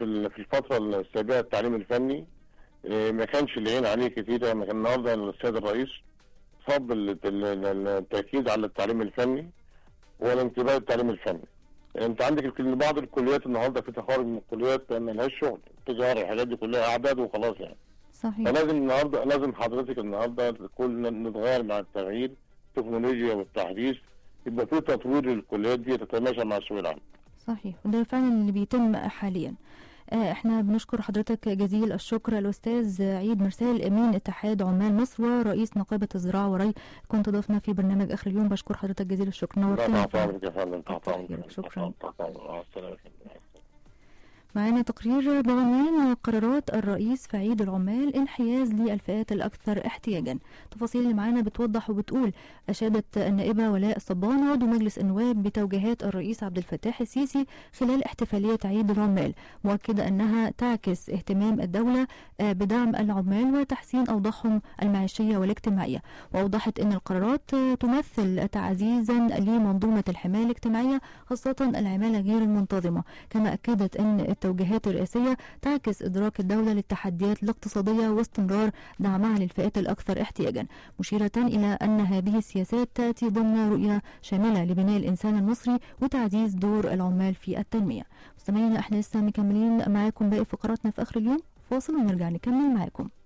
ال- في الفتره السابقه التعليم الفني آه، ما كانش العين عليه كتير يعني كان النهارده السيد الرئيس فضل ال- ال- التركيز على التعليم الفني والانتباه للتعليم الفني انت عندك الكل- بعض الكليات النهارده في تخرج من الكليات ما لهاش شغل تجاره الحاجات دي كلها اعداد وخلاص يعني صحيح فلازم النهارده لازم حضرتك النهارده كلنا نتغير مع التغيير التكنولوجيا والتحديث يبقى في تطوير للكليات دي تتماشى مع سوق العمل صحيح وده فعلا اللي بيتم حاليا آه، احنا بنشكر حضرتك جزيل الشكر الاستاذ عيد مرسال امين اتحاد عمال مصر ورئيس نقابه الزراعه وري كنت ضيفنا في برنامج اخر اليوم بشكر حضرتك جزيل الشكر لا نورتنا تحت امرك يا فندم تحت امرك تحت شكرا. تحت أمرك. مع السلامه معانا تقرير بعنوان قرارات الرئيس في عيد العمال انحياز للفئات الأكثر احتياجا تفاصيل اللي معانا بتوضح وبتقول أشادت النائبة ولاء الصبان عضو مجلس النواب بتوجيهات الرئيس عبد الفتاح السيسي خلال احتفالية عيد العمال مؤكدة أنها تعكس اهتمام الدولة آه، بدعم العمال وتحسين أوضاعهم المعيشية والاجتماعية وأوضحت أن القرارات آه، تمثل تعزيزا لمنظومة الحماية الاجتماعية خاصة العمالة غير المنتظمة كما أكدت أن التوجيهات الرئاسية تعكس إدراك الدولة للتحديات الاقتصادية واستمرار دعمها للفئات الأكثر احتياجا مشيرة إلى أن هذه السياسات تأتي ضمن رؤية شاملة لبناء الإنسان المصري وتعزيز دور العمال في التنمية مستمعينا احنا لسه مكملين معاكم باقي فقراتنا في آخر اليوم فاصل ونرجع نكمل معاكم